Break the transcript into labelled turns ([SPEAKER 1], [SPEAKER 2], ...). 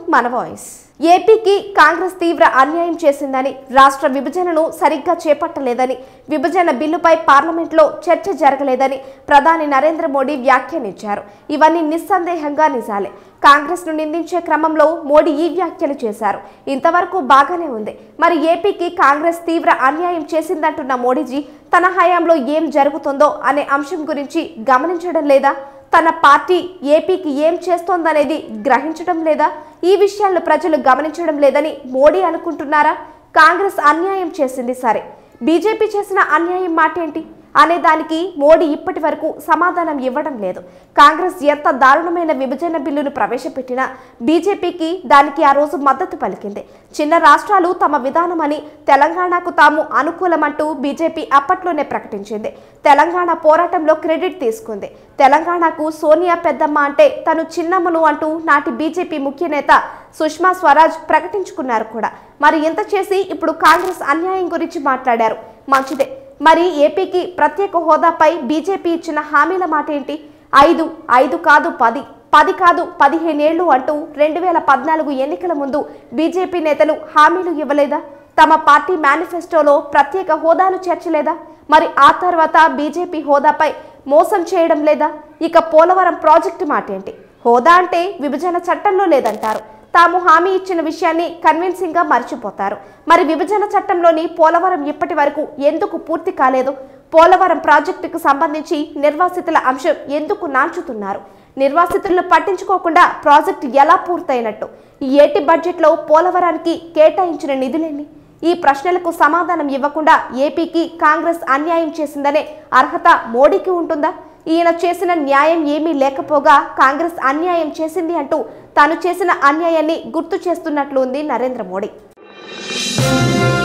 [SPEAKER 1] మన వాయిస్ ఏపీకి కాంగ్రెస్ తీవ్ర అన్యాయం చేసిందని రాష్ట్ర విభజనను సరిగ్గా చేపట్టలేదని విభజన బిల్లుపై పార్లమెంట్లో చర్చ జరగలేదని ప్రధాని నరేంద్ర మోడీ వ్యాఖ్యానించారు ఇవన్నీ నిస్సందేహంగా నిజాలే కాంగ్రెస్ ను నిందించే క్రమంలో మోడీ ఈ వ్యాఖ్యలు చేశారు ఇంతవరకు బాగానే ఉంది మరి ఏపీకి కాంగ్రెస్ తీవ్ర అన్యాయం చేసిందంటున్న మోడీజీ తన హయాంలో ఏం జరుగుతుందో అనే అంశం గురించి గమనించడం లేదా తన పార్టీ ఏపీకి ఏం చేస్తోందనేది గ్రహించడం లేదా ఈ విషయాలను ప్రజలు గమనించడం లేదని మోడీ అనుకుంటున్నారా కాంగ్రెస్ అన్యాయం చేసింది సరే బీజేపీ చేసిన అన్యాయం మాట ఏంటి అనే దానికి మోడీ ఇప్పటి వరకు సమాధానం ఇవ్వడం లేదు కాంగ్రెస్ ఎంత దారుణమైన విభజన బిల్లును ప్రవేశపెట్టినా బీజేపీకి దానికి ఆ రోజు మద్దతు పలికింది చిన్న రాష్ట్రాలు తమ విధానమని తెలంగాణకు తాము అనుకూలమంటూ బీజేపీ అప్పట్లోనే ప్రకటించింది తెలంగాణ పోరాటంలో క్రెడిట్ తీసుకుంది తెలంగాణకు సోనియా పెద్దమ్మ అంటే తను చిన్నమ్మను అంటూ నాటి బీజేపీ ముఖ్య నేత సుష్మా స్వరాజ్ ప్రకటించుకున్నారు కూడా మరి ఎంత చేసి ఇప్పుడు కాంగ్రెస్ అన్యాయం గురించి మాట్లాడారు మంచిదే మరి ఏపీకి ప్రత్యేక హోదాపై బీజేపీ ఇచ్చిన హామీల మాట ఏంటి ఐదు ఐదు కాదు పది పది కాదు పదిహేనేళ్లు అంటూ రెండు వేల పద్నాలుగు ఎన్నికల ముందు బీజేపీ నేతలు హామీలు ఇవ్వలేదా తమ పార్టీ మేనిఫెస్టోలో ప్రత్యేక హోదాను చేర్చలేదా మరి ఆ తర్వాత బీజేపీ హోదాపై మోసం చేయడం లేదా ఇక పోలవరం ప్రాజెక్టు మాట ఏంటి హోదా అంటే విభజన చట్టంలో లేదంటారు తాము హామీ ఇచ్చిన విషయాన్ని కన్విన్సింగ్ గా మర్చిపోతారు మరి విభజన చట్టంలోని పోలవరం ఇప్పటి వరకు ఎందుకు పూర్తి కాలేదు పోలవరం ప్రాజెక్టుకు సంబంధించి నిర్వాసితుల అంశం ఎందుకు నాంచుతున్నారు నిర్వాసితులను పట్టించుకోకుండా ప్రాజెక్టు ఎలా పూర్తయినట్టు ఈ ఏటి బడ్జెట్లో పోలవరానికి కేటాయించిన నిధులేంటి ఈ ప్రశ్నలకు సమాధానం ఇవ్వకుండా ఏపీకి కాంగ్రెస్ అన్యాయం చేసిందనే అర్హత మోడీకి ఉంటుందా ఈయన చేసిన న్యాయం ఏమీ లేకపోగా కాంగ్రెస్ అన్యాయం చేసింది అంటూ తాను చేసిన అన్యాయాన్ని గుర్తు చేస్తున్నట్లు ఉంది నరేంద్ర మోడీ